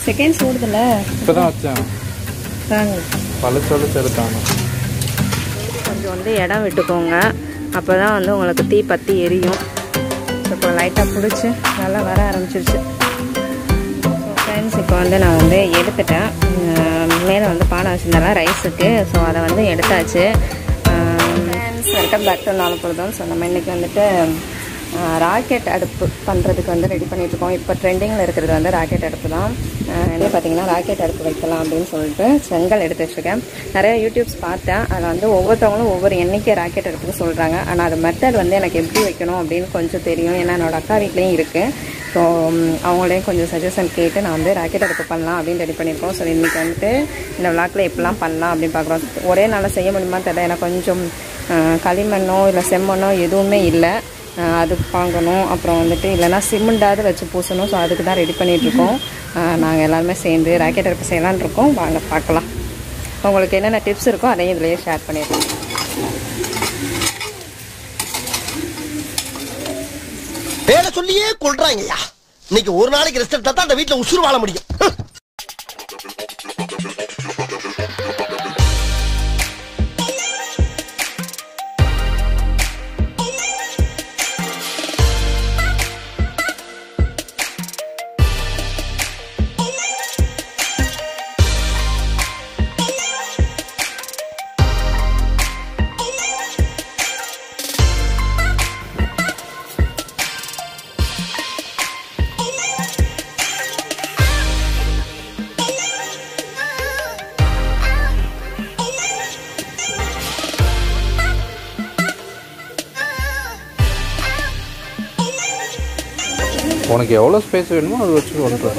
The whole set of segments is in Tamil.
செகண்ட்ஸ் ஓடுதுல்ல இப்போ தான் வச்சேன் தாங்க பழச்சோட செலுத்தாங்க கொஞ்சம் வந்து இடம் விட்டுக்கோங்க அப்போ தான் வந்து உங்களுக்கு தீ பற்றி எரியும் ஸோ இப்போ லைட்டாக பிடிச்சி நல்லா வர ஆரம்பிச்சிருச்சு ஃப்ரெண்ட்ஸ் இப்போ வந்து நான் வந்து எடுத்துட்டேன் மேலே வந்து பானை வச்சுருந்தாலும் ரைஸுக்கு ஸோ அதை வந்து எடுத்தாச்சு ஃப்ரெண்ட்ஸ் வெல்கம் பேக் டு நாலு பொழுதும் ஸோ நம்ம இன்றைக்கி வந்துட்டு ராக்கெட் அடுப்பு பண்ணுறதுக்கு வந்து ரெடி பண்ணிகிட்ருக்கோம் இப்போ ட்ரெண்டிங்கில் இருக்கிறது வந்து ராக்கெட் அடுப்பு தான் என்ன பார்த்தீங்கன்னா ராக்கெட் அடுப்பு வைக்கலாம் அப்படின்னு சொல்லிட்டு செங்கல் எடுத்து வச்சுருக்கேன் நிறைய யூடியூப்ஸ் பார்த்தேன் அதில் வந்து ஒவ்வொருத்தவங்களும் ஒவ்வொரு எண்ணிக்கை ராக்கெட் அடுப்புக்கு சொல்கிறாங்க ஆனால் அது மெத்தட் வந்து எனக்கு எப்படி வைக்கணும் அப்படின்னு கொஞ்சம் தெரியும் ஏன்னா என்னோட அக்கா வீட்லேயும் இருக்குது ஸோ அவங்களையும் கொஞ்சம் சஜஷன் கேட்டு நான் வந்து ராக்கெட் அடுப்பு பண்ணலாம் அப்படின்னு ரெடி பண்ணியிருக்கோம் ஸோ இன்றைக்கி வந்துட்டு இந்த விளாக்கில் எப்படிலாம் பண்ணலாம் அப்படின்னு பார்க்குறோம் ஒரே நாளில் செய்ய முடியுமா தெரியல ஏன்னா கொஞ்சம் அஹ், களிமண்ணோ இல்லை செம்மண்ணோ எதுவுமே இல்லை அஹ், அது வாங்கணும் அப்புறம் வந்துட்டு இல்லைன்னா சிமெண்டாவது வச்சு பூசணும் ஸோ அதுக்கு தான் ரெடி பண்ணிகிட்ருக்கோம் நாங்கள் எல்லாருமே சேர்ந்து ராக்கெட் அடுப்பு செய்யலான்னு இருக்கோம் வாங்க பார்க்கலாம் உங்களுக்கு என்னென்ன டிப்ஸ் இருக்கோ அதையும் இதுலேயே ஷேர் பண்ணிடுறோம் வேலை சொல்லியே கொள்றாங்கய்யா இன்னைக்கு ஒரு நாளைக்கு ரெஸ்ட் எடுத்தா தான் அந்த வீட்டுல உசுறு வாழ முடியும் உனக்கு எவ்வளோ ஸ்பேஸ் வேணுமோ அது வச்சு பண்ணுறேன்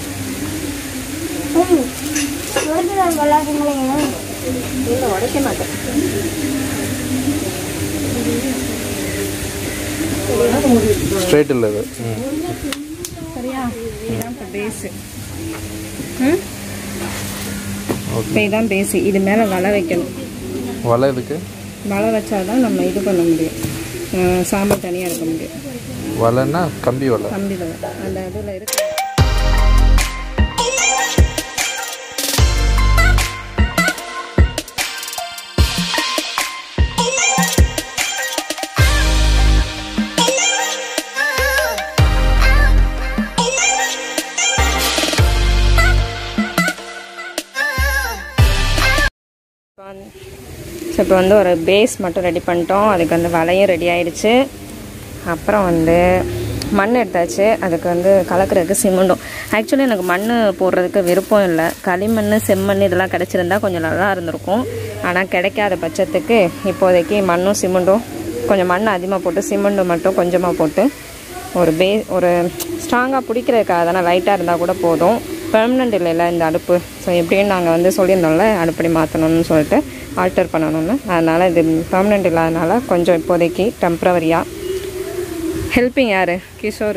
இல்லை உடைக்க மாட்டேன் ஸ்ட்ரெயிட் இல்லை இது ம் சரியா இதுதான் இப்போ பேஸு ம் இப்போ இதுதான் பேஸு இது மேலே வலை வைக்கணும் வலை இதுக்கு வலை வச்சாதான் நம்ம இது பண்ண முடியும் அஹ் சாம்பார் தனியாக இருக்க முடியும் வலைன்னா கம்பி வலை கம்பி வலை அந்த இதில் இருக்கு ஸோ இப்போ வந்து ஒரு பேஸ் மட்டும் ரெடி பண்ணிட்டோம் அதுக்கு வந்து வலையும் ரெடி ஆயிடுச்சு அப்புறம் வந்து மண் எடுத்தாச்சு அதுக்கு வந்து கலக்கிறதுக்கு சிமெண்டும் ஆக்சுவலி எனக்கு மண் போடுறதுக்கு விருப்பம் இல்லை களிமண் செம்மண் இதெல்லாம் கிடச்சிருந்தா கொஞ்சம் நல்லா இருந்திருக்கும் ஆனால் கிடைக்காத பட்சத்துக்கு இப்போதைக்கு மண்ணும் சிமெண்ட்டும் கொஞ்சம் மண் அதிகமாக போட்டு சிமெண்ட்டு மட்டும் கொஞ்சமாக போட்டு ஒரு பே ஒரு ஸ்ட்ராங்காக பிடிக்கிறதுக்காக தானே லைட்டாக இருந்தால் கூட போதும் பெர்மனண்ட் இல்லைல்ல இந்த அடுப்பு ஸோ எப்படின்னு நாங்கள் வந்து சொல்லியிருந்தோம்ல அடுப்படி மாற்றணும்னு சொல்லிட்டு ஆல்டர் பண்ணணும்னு அதனால் இது பெர்மனண்ட் இல்லாதனால கொஞ்சம் இப்போதைக்கு டெம்ப்ரவரியாக ஹெல்ப்பிங் யார் கிஷோர்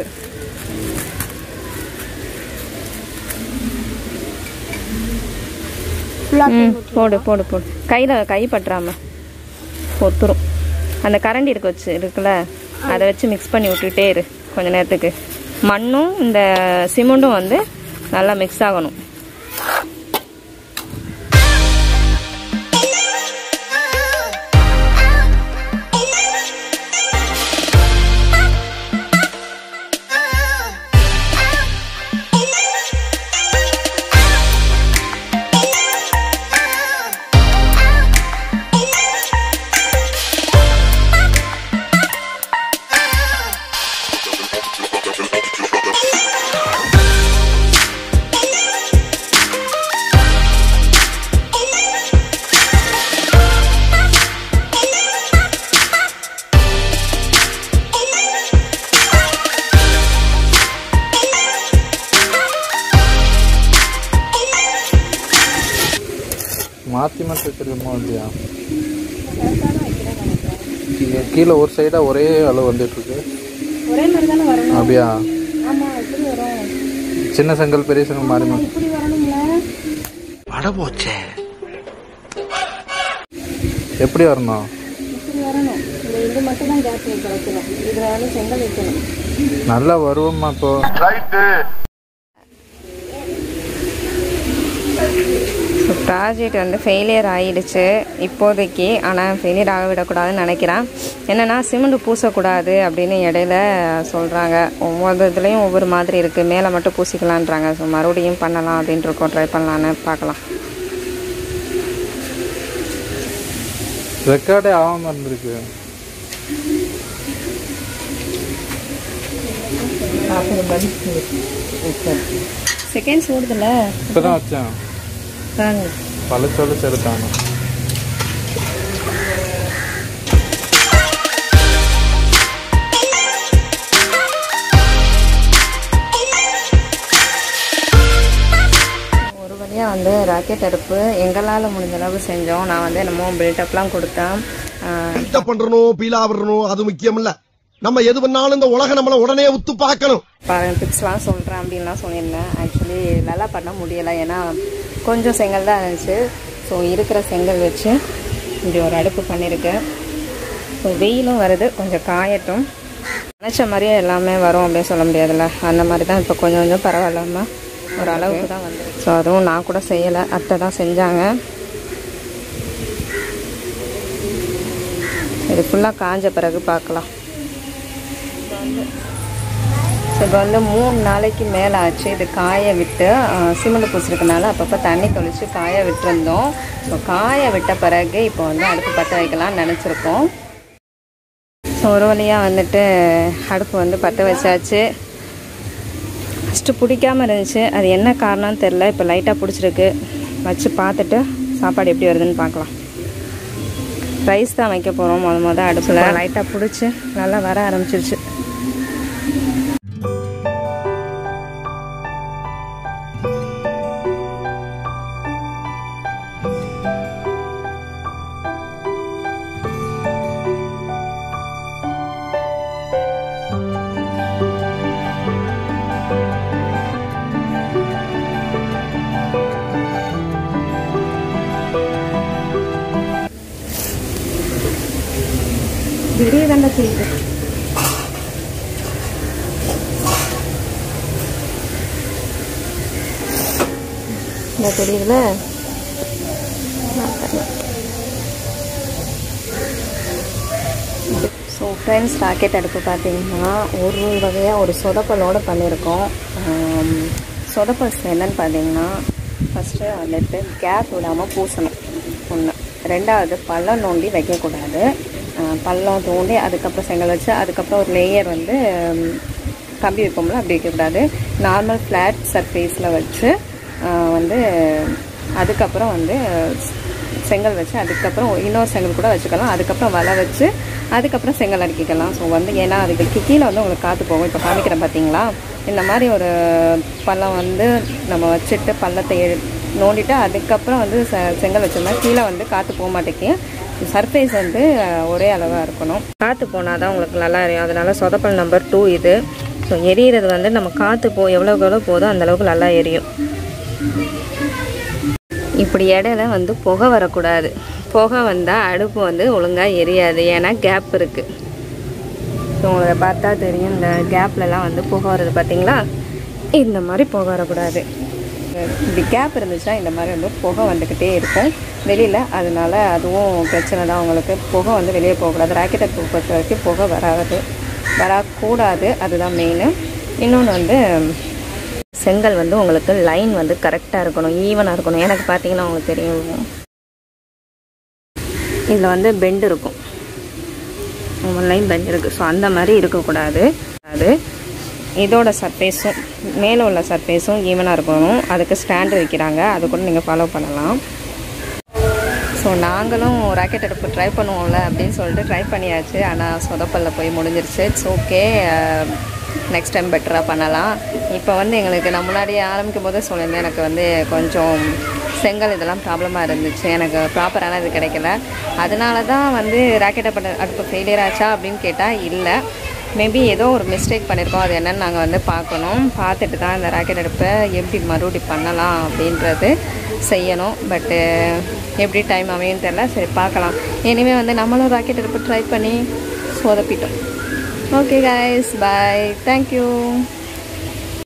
ம் போடு போடு போடு கையில் கை பற்றாம பொத்துரும் அந்த கரண்டி இருக்கு வச்சு இருக்குல்ல அதை வச்சு மிக்ஸ் பண்ணி விட்டுட்டே இரு கொஞ்ச நேரத்துக்கு மண்ணும் இந்த சிமெண்ட்டும் வந்து நல்லா மிக்ஸ் ஆகணும் மாற்றி மாற்றி வச்சிருக்கோமா இல்லையா கீழே- கீழே ஒரு சைடாக ஒரே அளவு வந்துட்டு இருக்கு ஒரே மாதிரி தானே வரணும் அப்படியா ஆமாம் எப்படி வரும் சின்ன செங்கல் பெரிய செங்கல் மாறி மாறி இப்படி வரணும்ல பட போச்சே எப்படி வரணும் இப்படி வரணும் இந்த இது மட்டும் தான் கேஸ் வைக்க வைக்கணும் இதில் வந்து செங்கல் வைக்கணும் நல்லா வருவோம்மா இப்போ ஸோ ப்ராஜெக்ட் வந்து ஃபெயிலியர் ஆகிடுச்சு இப்போதைக்கு ஆனால் ஃபெயிலியர் ஆக விடக்கூடாதுன்னு நினைக்கிறேன் என்னென்னா சிமெண்ட் பூசக்கூடாது அப்படின்னு இடையில சொல்கிறாங்க ஒவ்வொரு இதுலேயும் ஒவ்வொரு மாதிரி இருக்குது மேலே மட்டும் பூசிக்கலான்றாங்க ஸோ மறுபடியும் பண்ணலாம் அப்படின்ட்டு இருக்கோம் ட்ரை பண்ணலான்னு பார்க்கலாம் ரெக்கார்டே ஆகாமல் இருந்திருக்கு செகண்ட்ஸ் ஓடுதுல்ல இப்போ தான் வச்சேன் தாங்க பழச்சு பழச்சு எடுத்தாங்க ஒரு வழியாக வந்து ராக்கெட் அடுப்பு எங்களால் முடிஞ்ச அளவு செஞ்சோம் நான் வந்து என்னமோ பில்டப்லாம் கொடுத்தேன் ஆஹ் பில்டப் பண்றணும் பீலா விடணும் அது முக்கியம் இல்ல நம்ம எது பண்ணாலும் இந்த உலகம் நம்மள உடனே உத்து பார்க்கணும் பாருங்க டிப்ஸ்லாம் சொல்கிறேன் அப்படின்லாம் சொல்லியிருந்தேன் ஆக்சுவலி நல்லா பண்ண முடியலை ஏன்னா கொஞ்சம் செங்கல் தான் இருந்துச்சு ஸோ இருக்கிற செங்கல் வச்சு இப்படி ஒரு அடுப்பு பண்ணியிருக்கேன் ஸோ வெயிலும் வருது கொஞ்சம் காயட்டும் நினச்ச மாதிரியே எல்லாமே வரும் அப்படின்னு சொல்ல முடியாதுல்ல அந்த மாதிரி தான் இப்போ கொஞ்சம் கொஞ்சம் பரவாயில்லாமல் ஒரு அளவுக்கு தான் வந்து ஸோ அதுவும் நான் கூட செய்யலை அத்தை தான் செஞ்சாங்க இது ஃபுல்லாக காஞ்ச பிறகு பார்க்கலாம் ஸோ இப்போ வந்து மூணு நாளைக்கு மேலே ஆச்சு இது காய விட்டு சிமெண்ட் பூசிருக்கனால அப்பப்போ தண்ணி தொளிச்சு காய விட்டுருந்தோம் ஸோ காய விட்ட பிறகு இப்போ வந்து அடுப்பு பற்ற வைக்கலாம்னு நினச்சிருக்கோம் ஸோ ஒரு வழியாக வந்துட்டு அடுப்பு வந்து பற்ற வச்சாச்சு ஃபஸ்ட்டு பிடிக்காம இருந்துச்சு அது என்ன காரணம்னு தெரில இப்போ லைட்டாக பிடிச்சிருக்கு வச்சு பார்த்துட்டு சாப்பாடு எப்படி வருதுன்னு பார்க்கலாம் ரைஸ் தான் வைக்க போகிறோம் முத முத அடுப்பில் லைட்டாக பிடிச்சி நல்லா வர ஆரம்பிச்சிருச்சு திடீர் தாண்டா செய்யுது இந்த தெரியுதுல ஸோ ஃப்ரெண்ட்ஸ் ராக்கெட் அடுப்பு பார்த்தீங்கன்னா ஒரு வகையாக ஒரு சொதப்பலோடு பண்ணியிருக்கோம் ஆம், சொதப்பல் என்னன்னு பார்த்தீங்கன்னா ஃபஸ்ட்டு வந்துட்டு கேப் விடாமல் பூசணும் ஒன்று ரெண்டாவது பள்ளம் நோண்டி வைக்கக்கூடாது ஆஹ் பள்ளம் தோண்டி அதுக்கப்புறம் செங்கல் வச்சு அதுக்கப்புறம் ஒரு லேயர் வந்து ம், கம்பி வைப்போம்ல அப்படி வைக்கக்கூடாது நார்மல் ஃப்ளாட் சர்ஃபேஸில் வச்சு ஆஹ் வந்து அதுக்கப்புறம் வந்து செங்கல் வச்சு அதுக்கப்புறம் இன்னொரு செங்கல் கூட வச்சுக்கலாம் அதுக்கப்புறம் வலை வச்சு அதுக்கப்புறம் செங்கல் அடிக்கிக்கலாம் ஸோ வந்து ஏன்னா அதுக்கு கீழே வந்து உங்களுக்கு காற்று போகும் இப்போ காமிக்கிறேன் பார்த்தீங்களா இந்த மாதிரி ஒரு பள்ளம் வந்து நம்ம வச்சுட்டு பள்ளத்தை எ நோண்டிட்டு அதுக்கப்புறம் வந்து செ- செங்கல் வச்சோம்னா கீழே வந்து காற்று போக மாட்டேங்குது சர்ஃபேஸ் வந்து அஹ், ஒரே அளவாக இருக்கணும் காற்று போனால் தான் உங்களுக்கு நல்லா எரியும் அதனால சொதப்பல் நம்பர் டூ இது ஸோ எரியறது வந்து நம்ம காற்று போ எவ்வளோக்கு எவ்வளோ போதோ அந்த அளவுக்கு நல்லா எரியும் இப்படி இடையில வந்து புகை வரக்கூடாது புகை வந்தால் அடுப்பு வந்து ஒழுங்காக எரியாது ஏன்னா கேப் இருக்குது ஸோ உங்களை பார்த்தா தெரியும் இந்த கேப்லலாம் வந்து புகை வருது பார்த்தீங்களா இந்த மாதிரி புகை வரக்கூடாது இப்படி கேப் இருந்துச்சுன்னா இந்த மாதிரி வந்து புகை வந்துக்கிட்டே இருக்கும் வெளியில் அதனால அதுவும் பிரச்சனை தான் உங்களுக்கு புகை வந்து வெளியே போகக்கூடாது ராக்கெட்டை பொறுத்த வரைக்கும் புகை வராது வரக்கூடாது அதுதான் மெயின் இன்னொன்று வந்து செங்கல் வந்து உங்களுக்கு லைன் வந்து கரெக்டாக இருக்கணும் ஈவனாக இருக்கணும் எனக்கு பார்த்தீங்கன்னா உங்களுக்கு தெரியும் இதில் வந்து பெண்ட் இருக்கும் லைன் பெண்ட் இருக்குது ஸோ அந்த மாதிரி இருக்கக்கூடாது அது இதோட சர்ஃபேஸும் மேலே உள்ள சர்ஃபேஸும் ஈவனாக இருக்கணும் அதுக்கு ஸ்டாண்டு வைக்கிறாங்க அது கூட நீங்கள் ஃபாலோ பண்ணலாம் ஸோ நாங்களும் ராக்கெட் அடுப்பு ட்ரை பண்ணுவோம்ல அப்படின்னு சொல்லிட்டு ட்ரை பண்ணியாச்சு ஆனால் சொதப்பல்ல போய் முடிஞ்சிருச்சு இட்ஸ் ஓகே நெக்ஸ்ட் டைம் பெட்டராக பண்ணலாம் இப்போ வந்து எங்களுக்கு நான் முன்னாடியே ஆரம்பிக்கும் போதே சொல்லியிருந்தேன் எனக்கு வந்து கொஞ்சம் செங்கல் இதெல்லாம் ப்ராப்ளமாக இருந்துச்சு எனக்கு ப்ராப்பரான இது கிடைக்கல அதனால தான் வந்து ராக்கெட் அடுப்பு அடுப்பு ஃபெயிலியர் ஆச்சா அப்படின்னு கேட்டால் இல்லை மேபி ஏதோ ஒரு மிஸ்டேக் பண்ணியிருக்கோம் அது என்னன்னு நாங்கள் வந்து பார்க்கணும் பார்த்துட்டு தான் இந்த ராக்கெட் அடுப்பை எப்படி மறுபடி பண்ணலாம் அப்படின்றது செய்யணும் பட்டு எப்படி டைம் அமையும் தெரில சரி பார்க்கலாம் இனிமேல் வந்து நம்மளும் ராக்கெட் அடுப்பு ட்ரை பண்ணி சொதப்பிட்டோம் okay guys bye thank you